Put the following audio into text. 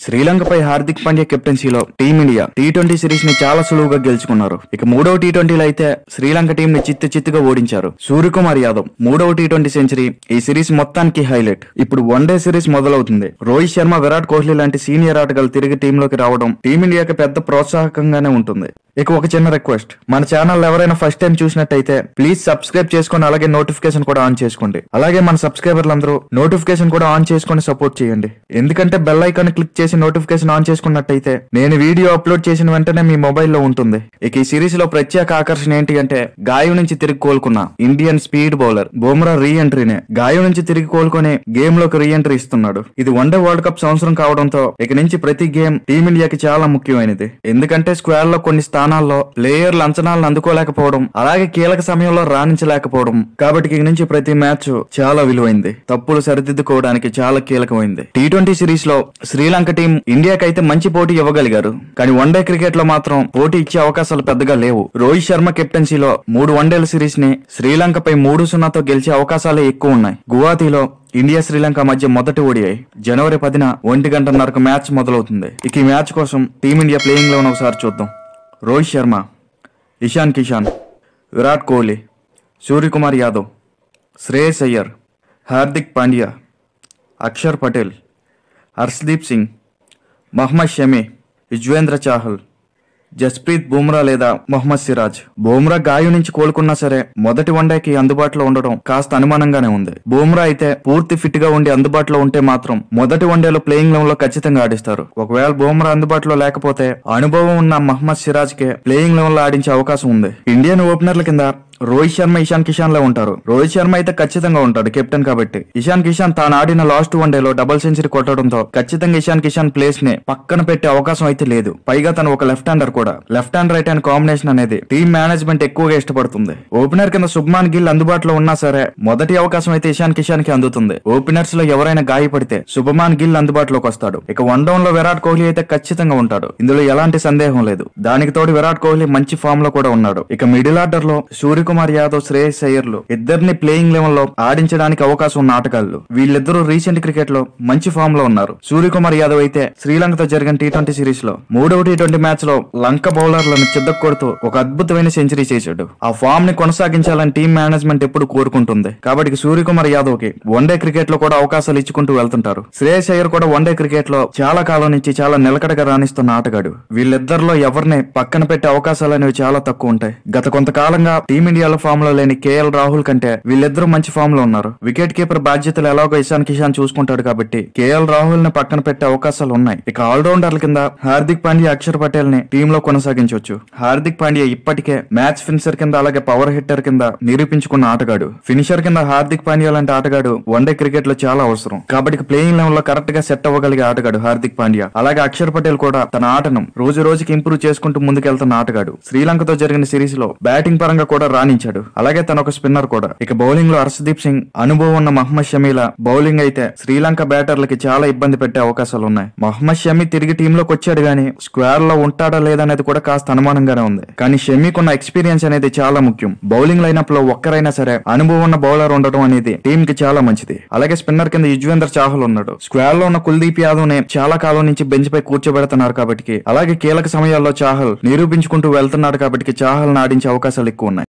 శ్రీలంకపై హార్దిక్ పాండ్యా కెప్టెన్సీలో Team India T twenty series ని చాలా సులువుగా గెలుచుకున్నారు ఇక మూడవ టీ ట్వంటీలో అయితే శ్రీలంక టీం ని చిత్తు చిత్తుగా ఓడించారు సూర్యకుమార్ యాదవ్ మూడవ టీ ట్వంటీ సెంచరీ ఈ సిరీస్ మొత్తానికి హైలైట్ ఇప్పుడు వన్డే సిరీస్ మొదలవుతుంది రోహిత్ శర్మ విరాట్ కోహ్లీ లాంటి సీనియర్ ఆటగాళ్లు తిరిగి టీంలోకి రావడం టీమిండియాకి పెద్ద ప్రోత్సాహకంగానే ఉంటుంది ఇక ఒక చిన్న రిక్వెస్ట్ మన ఛానల్ ఎవరైనా ఫస్ట్ టైం చూసినట్టయితే ప్లీజ్ సబ్స్క్రైబ్ చేసుకొని అలాగే నోటిఫికేషన్ కూడా ఆన్ చేసుకోండి అలాగే మన సబ్స్క్రైబర్లందరూ నోటిఫికేషన్ కూడా ఆన్ చేసుకొని సపోర్ట్ చేయండి ఎందుకంటే బెల్ ఐకాన్ క్లిక్ చేసి నోటిఫికేషన్ ఆన్ చేసుకున్నట్టయితే నేను వీడియో అప్లోడ్ చేసిన వెంటనే మీ మొబైల్లో ఉంటుంది ఇక ఈ సిరీస్ లో ప్రత్యేక ఆకర్షణ ఏంటి అంటే గాయం నుంచి తిరిగి కోలుకున్న ఇండియన్ స్పీడ్ బౌలర్ బుమ్రా రీ ఎంట్రీనే గాయం నుంచి తిరిగి కోలుకొని గేమ్ లోకి రీ ఎంట్రీ ఇస్తున్నాడు ఇది వన్డే వరల్డ్ కప్ సంవత్సరం కావడంతో ఇక నుంచి ప్రతి గేమ్ టీమిండియాకి చాలా ముఖ్యమైనది ఎందుకంటే స్క్వేర్ లో కొన్ని స్థానాల్లో ప్లేయర్లు అంచనాలను అందుకోలేకపోవడం అలాగే కీలక సమయంలో రాణించలేకపోవడం కాబట్టి ఇక నుంచి ప్రతి మ్యాచ్ చాలా విలువైంది తప్పులు సరిదిద్దుకోవడానికి చాలా కీలకమైంది టీ ట్వంటీ సిరీస్ లో శ్రీలంక టీం ఇండియాకి అయితే మంచి పోటీ ఇవ్వగలిగారు కానీ వన్డే క్రికెట్ లో మాత్రం పోటీ ఇచ్చే అవకాశాలు పెద్దగా లేవు రోహిత్ శర్మ కెప్టెన్సీలో మూడు వన్డేల సిరీస్ ని శ్రీలంకపై మూడు సున్నాతో గెలిచే అవకాశాలే ఎక్కువ ఉన్నాయి గువాహతిలో ఇండియా శ్రీలంక మధ్య మొదటి ఓడిఐ జనవరి పదిన ఒంటి గంటన్నరకు మ్యాచ్ మొదలవుతుంది ఇక ఈ మ్యాచ్ కోసం టీమిండియా ప్లేయింగ్ లెవెన్ ఒకసారి చూద్దాం రోహిత్ శర్మ ఇషాన్ కిషాన్ విరాట్ కోహ్లీ సూర్యకుమార్ యాదవ్ శ్రేయస్ అయ్యర్ హార్దిక్ పాండ్యా అక్షర్ పటేల్ హర్షదీప్ సింగ్ మహమ్మద్ షమి యుజ్వేంద్ర చాహల్ జస్ప్రీత్ బుమ్రా లేదా మొహమ్మద్ సిరాజ్ బుమ్రా గాయం నుంచి కోలుకున్నా సరే మొదటి వన్డేకి అందుబాటులో ఉండడం కాస్త అనుమానంగానే ఉంది బుమ్రా అయితే పూర్తి ఫిట్ గా ఉండి అందుబాటులో ఉంటే మాత్రం మొదటి వన్డేలో ప్లేయింగ్ లెవెన్ లో ఖచ్చితంగా ఆడిస్తారు ఒకవేళ బుమ్రా అందుబాటులో లేకపోతే అనుభవం ఉన్న మహమ్మద్ సిరాజ్ కే ప్లేయింగ్ లెవెన్ లో ఆడించే అవకాశం ఉంది ఇండియన్ ఓపెనర్ల కింద రోహిత్ శర్మ ఇషాన్ కిషాన్ లో ఉంటారు రోహిత్ శర్మ అయితే ఖచ్చితంగా ఉంటాడు కెప్టెన్ కాబట్టి ఇషాన్ కిషాన్ తాను ఆడిన లాస్ట్ వన్ డేలో డబుల్ సెంచరీ కొట్టడంతో ఖచ్చితంగా ఇషాన్ కిషాన్ ప్లేస్ ని పక్కన పెట్టే అవకాశం అయితే లేదు పైగా తను ఒక లెఫ్ట్ హ్యాండర్ కూడా left hand right hand combination అనేది టీమ్ మేనేజ్మెంట్ ఎక్కువగా ఇష్టపడుతుంది ఓపెనర్ కింద శుభ్మాన్ గిల్ అందుబాటులో ఉన్నా సరే మొదటి అవకాశం అయితే ఇషాన్ కిషాన్ కి అందుతుంది ఓపెనర్స్ లో ఎవరైనా గాయపడితే శుభమాన్ గిల్ అందుబాటులోకి వస్తాడు ఇక వన్ డౌన్ లో విరాట్ కోహ్లీ అయితే ఖచ్చితంగా ఉంటాడు ఇందులో ఎలాంటి సందేహం లేదు దానికి తోడు విరాట్ కోహ్లీ మంచి ఫామ్ లో కూడా ఉన్నాడు ఇక మిడిల్ ఆర్డర్ లో సూర్యకుమార్ యాదవ్ శ్రేయస్ అయ్యర్లు ఇద్దరిని ప్లేయింగ్ లెవెల్ లో ఆడించడానికి అవకాశం ఉన్న ఆటగాళ్లు వీళ్ళిద్దరూ రీసెంట్ క్రికెట్ లో మంచి ఫామ్ లో ఉన్నారు సూర్యకుమార్ యాదవ్ అయితే శ్రీలంకతో జరిగిన టీ ట్వంటీ సిరీస్ లో మూడవ టీ ట్వంటీ మ్యాచ్ లో లంక బౌలర్లను చిద్దకు కొడుతూ ఒక అద్భుతమైన సెంచరీ చేశాడు ఆ ఫామ్ ని కొనసాగించాలని టీం మేనేజ్మెంట్ ఎప్పుడు కోరుకుంటుంది కాబట్టి ఇక సూర్యకుమార్ యాదవ్ కి వన్డే క్రికెట్ లో కూడా అవకాశాలు ఇచ్చుకుంటూ వెళ్తుంటారు శ్రేయస్ అయ్యర్ కూడా వన్డే క్రికెట్ లో చాలా కాలం నుంచి చాలా నిలకడగా రాణిస్తున్న ఆటగాడు వీళ్ళిద్దరిలో ఎవరిని పక్కన పెట్టే అవకాశాలు అనేవి చాలా తక్కువ ఉంటాయి గత కొంతకాలంగా టీమిండియాలో ఫామ్ లో లేని కేఎల్ రాహుల్ కంటే వీళ్ళిద్దరూ మంచి ఫామ్ లో ఉన్నారు వికెట్ కీపర్ బాధ్యతలు ఎలాగో ఇషాన్ కిషాన్ చూసుకుంటాడు కాబట్టి కేఎల్ రాహుల్ ని పక్కన పెట్టే అవకాశాలు ఉన్నాయి ఇక ఆల్రౌండర్ల కింద హార్దిక్ పాండ్యా అక్షర్ పటేల్ ని టీమ్ లో కొనసాగించవచ్చు హార్దిక్ పాండ్యా ఇప్పటికే మ్యాచ్ ఫినిషర్ కింద అలాగే పవర్ హిట్టర్ కింద నిరూపించుకున్న ఆటగాడు ఫినిషర్ కింద హార్దిక్ పాండ్యా లాంటి ఆటగాడు వన్డే క్రికెట్ లో చాలా అవసరం కాబట్టి ప్లేయింగ్ లెవెల్ లో కరెక్ట్ గా సెట్ అవ్వగలిగే ఆటగాడు హార్దిక్ పాండ్యా అలాగే అక్షర్ పటేల్ కూడా తన ఆటను రోజు రోజుకి ఇంప్రూవ్ చేసుకుంటూ ముందుకెళ్తున్న ఆటగాడు శ్రీలంకతో జరిగిన సిరీస్ లో బ్యాటింగ్ పరంగా కూడా రాణించాడు అలాగే తన ఒక స్పిన్నర్ కూడా ఇక బౌలింగ్ లో హర్షదీప్ సింగ్ అనుభవం ఉన్న మహమ్మద్ షమీల బౌలింగ్ అయితే శ్రీలంక బ్యాటర్లకి చాలా ఇబ్బంది పెట్టే అవకాశాలు ఉన్నాయి మహమ్మద్ షమీ తిరిగి టీమ్ లోకి వచ్చాడు గానీ స్క్వేర్ లో ఉంటాడా లేదనేది కూడా కాస్త అనుమానంగానే ఉంది కానీ షమీకున్న ఎక్స్పీరియన్స్ అనేది చాలా ముఖ్యం బౌలింగ్ లైనప్ లో ఒక్కరైనా సరే అనుభవం ఉన్న బౌలర్ ఉండడం అనేది టీం కి చాలా మంచిది అలాగే స్పిన్నర్ కింద యుజ్వేందర్ చాహల్ ఉన్నాడు స్క్వేర్ లో ఉన్న కుల్దీప్ యాదవ్ ని చాలా కాలం నుంచి బెంచ్ పై కూర్చోబెడుతున్నారు కాబట్టి అలాగే కీలక సమయాల్లో చాహల్ నిరూపించుకుంటూ వెళ్తున్నాడు కాబట్టి చాహల్ ఆడించే అవకాశాలు ఎక్కువ ఉన్నాయి